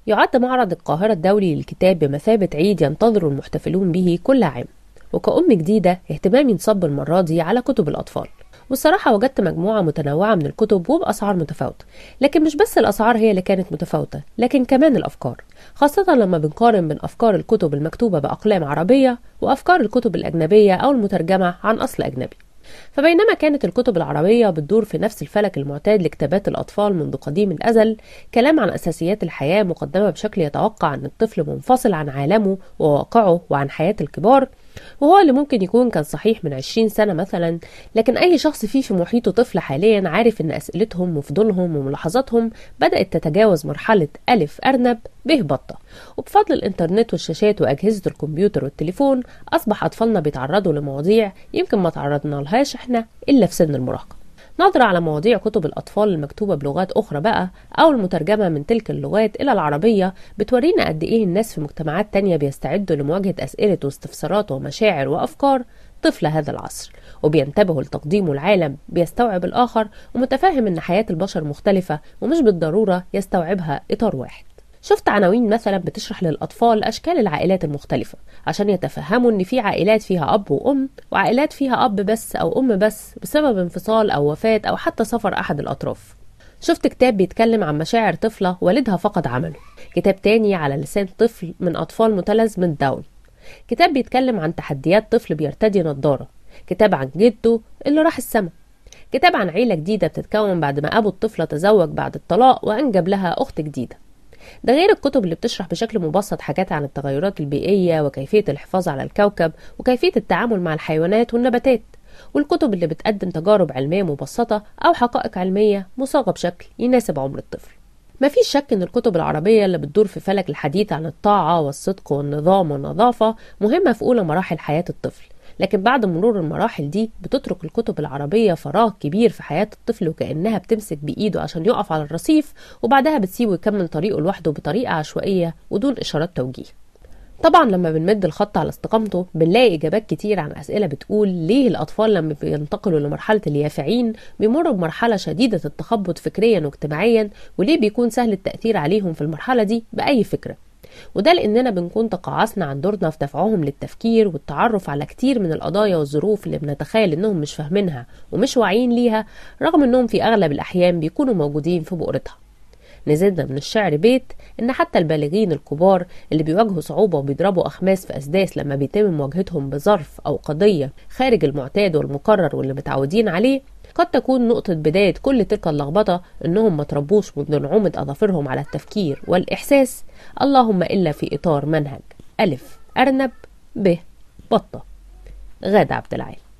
يعد معرض القاهرة الدولي للكتاب بمثابة عيد ينتظر المحتفلون به كل عام وكأم جديدة اهتمامي انصب المرة دي على كتب الأطفال والصراحة وجدت مجموعة متنوعة من الكتب وبأسعار متفاوتة لكن مش بس الأسعار هي اللي كانت متفاوتة لكن كمان الأفكار خاصة لما بنقارن بين أفكار الكتب المكتوبة بأقلام عربية وأفكار الكتب الأجنبية أو المترجمة عن أصل أجنبي فبينما كانت الكتب العربية بتدور في نفس الفلك المعتاد لكتابات الأطفال منذ قديم الأزل كلام عن أساسيات الحياة مقدمة بشكل يتوقع أن الطفل منفصل عن عالمه وواقعه وعن حياة الكبار وهو اللي ممكن يكون كان صحيح من 20 سنة مثلا لكن أي شخص فيه في محيطه طفل حاليا عارف إن أسئلتهم وفضولهم وملاحظاتهم بدأت تتجاوز مرحلة ألف أرنب به بطة وبفضل الإنترنت والشاشات وأجهزة الكمبيوتر والتليفون أصبح أطفالنا بيتعرضوا لمواضيع يمكن ما تعرضنا لهاش إحنا إلا في سن المراهقة نظرة على مواضيع كتب الأطفال المكتوبة بلغات أخرى بقى أو المترجمة من تلك اللغات إلى العربية بتورينا قد إيه الناس في مجتمعات تانية بيستعدوا لمواجهة أسئلة واستفسارات ومشاعر وأفكار طفل هذا العصر وبينتبهوا لتقديمه العالم بيستوعب الآخر ومتفاهم إن حياة البشر مختلفة ومش بالضرورة يستوعبها إطار واحد شفت عناوين مثلا بتشرح للأطفال أشكال العائلات المختلفة عشان يتفهموا إن في عائلات فيها أب وأم وعائلات فيها أب بس أو أم بس بسبب انفصال أو وفاة أو حتى سفر أحد الأطراف شفت كتاب بيتكلم عن مشاعر طفلة والدها فقد عمله كتاب تاني على لسان طفل من أطفال متلازمة داون كتاب بيتكلم عن تحديات طفل بيرتدي نظارة كتاب عن جده اللي راح السما كتاب عن عيلة جديدة بتتكون بعد ما أبو الطفلة تزوج بعد الطلاق وأنجب لها أخت جديدة ده غير الكتب اللي بتشرح بشكل مبسط حاجات عن التغيرات البيئية وكيفية الحفاظ على الكوكب وكيفية التعامل مع الحيوانات والنباتات والكتب اللي بتقدم تجارب علمية مبسطة أو حقائق علمية مصاغة بشكل يناسب عمر الطفل مفيش شك ان الكتب العربية اللي بتدور في فلك الحديث عن الطاعة والصدق والنظام والنظافة مهمة في أولى مراحل حياة الطفل لكن بعد مرور المراحل دي بتترك الكتب العربية فراغ كبير في حياة الطفل وكأنها بتمسك بإيده عشان يقف على الرصيف وبعدها بتسيبه يكمل طريقه لوحده بطريقة عشوائية ودون إشارات توجيه طبعا لما بنمد الخط على استقامته بنلاقي إجابات كتير عن أسئلة بتقول ليه الأطفال لما بينتقلوا لمرحلة اليافعين بيمروا بمرحلة شديدة التخبط فكريا واجتماعيا وليه بيكون سهل التأثير عليهم في المرحلة دي بأي فكرة وده لأننا بنكون تقاعسنا عن دورنا في دفعهم للتفكير والتعرف على كتير من القضايا والظروف اللي بنتخيل إنهم مش فاهمينها ومش واعيين ليها رغم إنهم في أغلب الأحيان بيكونوا موجودين في بؤرتها نزلنا من الشعر بيت إن حتى البالغين الكبار اللي بيواجهوا صعوبة وبيضربوا أخماس في أسداس لما بيتم مواجهتهم بظرف أو قضية خارج المعتاد والمقرر واللي متعودين عليه قد تكون نقطة بداية كل تلك اللخبطة إنهم ما تربوش منذ نعومة أظافرهم على التفكير والإحساس اللهم إلا في إطار منهج ألف أرنب ب بطة غادة عبد العال